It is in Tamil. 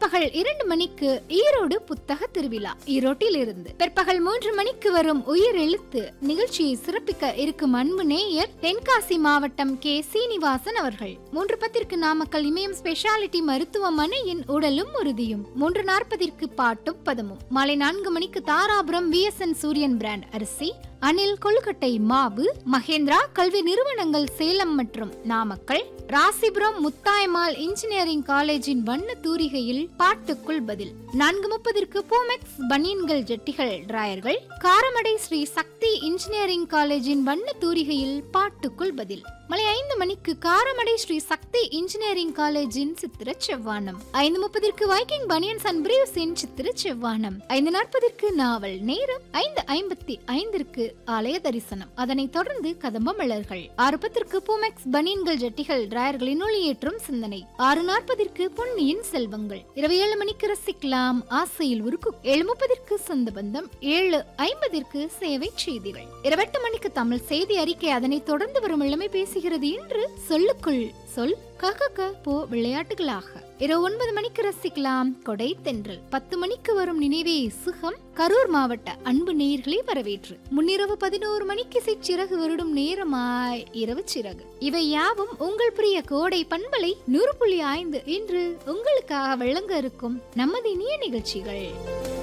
பிற்பகல் இரண்டு மணிக்கு ஈரோடு புத்தக திருவிழா ஈரோட்டில் இருந்து பிற்பகல் மூன்று மணிக்கு வரும் உயிர் எழுத்து நிகழ்ச்சியை சிறப்பிக்க இருக்கும் அன்பு நேயர் தென்காசி மாவட்டம் கே சீனிவாசன் அவர்கள் மூன்று பத்திற்கு நாமக்கல் இமயம் ஸ்பெஷாலிட்டி மருத்துவமனையின் உடலும் உறுதியும் மூன்று நாற்பதிற்கு பாட்டும் பதமும் மாலை நான்கு மணிக்கு தாராபுரம் விஎஸ்என் சூரியன் பிராண்ட் அரிசி அனில் கொழுக்கட்டை மாவு மகேந்திரா கல்வி நிறுவனங்கள் சேலம் மற்றும் நாமக்கல் ராசிபுரம் முத்தாயம்மாள் இன்ஜினியரிங் காலேஜின் வண்ண தூரிகையில் பாட்டுக்குள் பதில் நான்கு முப்பதற்கு பூமெக்ஸ் பனியன்கள் ஜெட்டிகள் டிராயர்கள் காரமடை ஸ்ரீ சக்தி இன்ஜினியரிங் காலேஜின் வண்ண தூரிகையில் பாட்டுக்குள் பதில் மலை ஐந்து மணிக்கு காரமடை ஸ்ரீ சக்தி இன்ஜினியரிங் காலேஜின் சித்திர செவ்வானம் ஐந்து முப்பதற்கு வைக்கிங் பனியன்ஸ் அண்ட் பிரீவ்ஸின் சித்திர செவ்வானம் ஐந்து நாற்பதற்கு நாவல் நேரம் ஐந்து ஐம்பத்தி ஐந்திற்கு ஆலய தரிசனம் அதனைத் தொடர்ந்து கதம்ப மலர்கள் ஆறு பத்திற்கு பூமெக்ஸ் பனியன்கள் ஜெட்டிகள் டிராயர்களின் ஒளியேற்றும் சிந்தனை ஆறு நாற்பதற்கு பொன்னியின் செல்வங்கள் இரவு ஏழு மணிக்கு ரசிக்கலாம் ஆசையில் உருக்கு ஏழு முப்பதற்கு சொந்த பந்தம் ஏழு ஐம்பதிற்கு சேவை செய்திகள் இருபெட்டு மணிக்கு தமிழ் செய்தி அறிக்கை அதனைத் தொடர்ந்து வரும் இளமை பேசுகிறது என்று சொல்லுக்குள் சொல் கக போ விளையாட்டுகளாக இரவு ஒன்பது மணிக்கு ரசிக்கலாம் கொடை தென்றல் பத்து மணிக்கு வரும் நினைவே சுகம் கரூர் மாவட்ட அன்பு நேயர்களை வரவேற்று முன்னிரவு பதினோரு மணிக்கு சிறகு வருடும் நேரமாய் இரவு சிறகு இவை யாவும் உங்கள் பிரிய கோடை பண்பலை நூறு புள்ளி ஐந்து இன்று உங்களுக்காக வழங்க இருக்கும் நமது இனிய நிகழ்ச்சிகள்